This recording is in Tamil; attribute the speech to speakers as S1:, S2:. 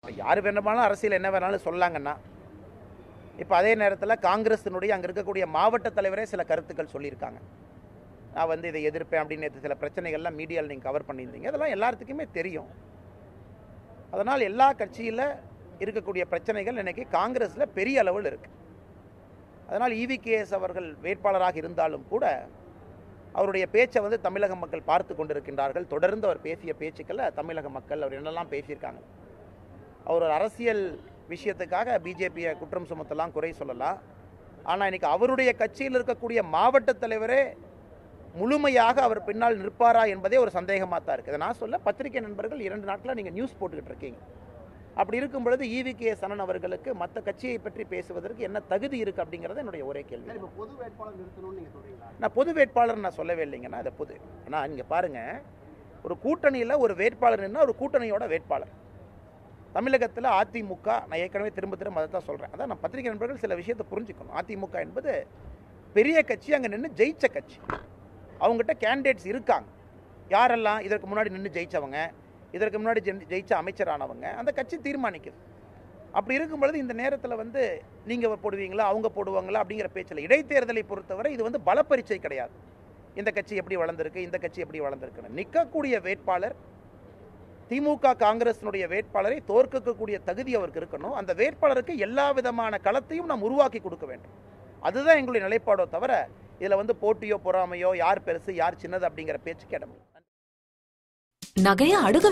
S1: யார் வேணுமானாலும் அரசியல் என்ன வேணாலும் சொல்லாங்கன்னா இப்போ அதே நேரத்தில் காங்கிரஸினுடைய அங்கே இருக்கக்கூடிய மாவட்ட தலைவரே சில கருத்துக்கள் சொல்லியிருக்காங்க நான் வந்து இதை எதிர்ப்பேன் அப்படின்னு நேற்று சில பிரச்சனைகள்லாம் மீடியாவில் நீங்கள் கவர் பண்ணியிருந்தீங்க அதெல்லாம் எல்லாத்துக்குமே தெரியும் அதனால் எல்லா கட்சியில் இருக்கக்கூடிய பிரச்சனைகள் இன்னைக்கு காங்கிரஸில் பெரிய அளவில் இருக்குது அதனால் இவிகேஎஸ் அவர்கள் வேட்பாளராக இருந்தாலும் கூட அவருடைய பேச்சை வந்து தமிழக மக்கள் பார்த்து கொண்டிருக்கின்றார்கள் தொடர்ந்து அவர் பேசிய பேச்சுக்களை தமிழக மக்கள் அவர் என்னெல்லாம் பேசியிருக்காங்க அவர் ஒரு அரசியல் விஷயத்துக்காக பிஜேபியை குற்றம் சுமத்தலாம் குறை சொல்லலாம் ஆனால் இன்னைக்கு அவருடைய கட்சியில் இருக்கக்கூடிய மாவட்ட தலைவரே முழுமையாக அவர் பின்னால் நிற்பாரா என்பதே ஒரு சந்தேகமாக தான் இருக்குது இதை நான் சொல்ல பத்திரிகை நண்பர்கள் இரண்டு நாட்களாக நீங்கள் நியூஸ் போட்டுக்கிட்டு இருக்கீங்க அப்படி இருக்கும் பொழுது ஈவி கே சனன் அவர்களுக்கு மற்ற கட்சியை பற்றி பேசுவதற்கு என்ன தகுதி இருக்குது அப்படிங்கிறது என்னுடைய ஒரே கேள்வி
S2: சார் இப்போ பொது வேட்பாளர் நிறுத்தணும்னு நீங்க சொல்றீங்களா
S1: நான் பொது வேட்பாளர் நான் சொல்லவே இல்லைங்கண்ணா அதை பொது ஆனால் நீங்கள் பாருங்கள் ஒரு கூட்டணியில் ஒரு வேட்பாளர் நின்னா ஒரு கூட்டணியோட வேட்பாளர் தமிழகத்தில் அதிமுக நான் ஏற்கனவே திரும்ப திரும்ப அதை தான் சொல்கிறேன் அதான் நான் பத்திரிகை நண்பர்கள் சில விஷயத்தை புரிஞ்சுக்கணும் அதிமுக என்பது பெரிய கட்சி அங்கே நின்று ஜெயிச்ச கட்சி அவங்ககிட்ட கேண்டிடேட்ஸ் இருக்காங்க யாரெல்லாம் இதற்கு முன்னாடி நின்று ஜெயிச்சவங்க இதற்கு முன்னாடி ஜெ- ஜெயிச்ச அமைச்சரானவங்க அந்த கட்சி தீர்மானிக்குது அப்படி இருக்கும் பொழுது இந்த நேரத்தில் வந்து நீங்கள் போடுவீங்களா அவங்க போடுவாங்களா அப்படிங்கிற பேச்சில் இடைத்தேர்தலை பொறுத்தவரை இது வந்து பலப்பரீட்சை கிடையாது இந்த கட்சி எப்படி வளர்ந்துருக்கு இந்த கட்சி எப்படி வளர்ந்துருக்குன்னு நிற்கக்கூடிய வேட்பாளர் திமுக காங்கிரஸினுடைய வேட்பாளரை தோற்கக்கூடிய தகுதி அவருக்கு இருக்கணும் அந்த வேட்பாளருக்கு எல்லா விதமான களத்தையும் நாம் உருவாக்கி கொடுக்க வேண்டும் அதுதான் எங்களுடைய நிலைப்பாடோ தவிர இதில் வந்து போட்டியோ பொறாமையோ யார் பெருசு யார் சின்னது அப்படிங்கிற பேச்சுக்கு இடம் இல்லை.
S3: நகைய அடுக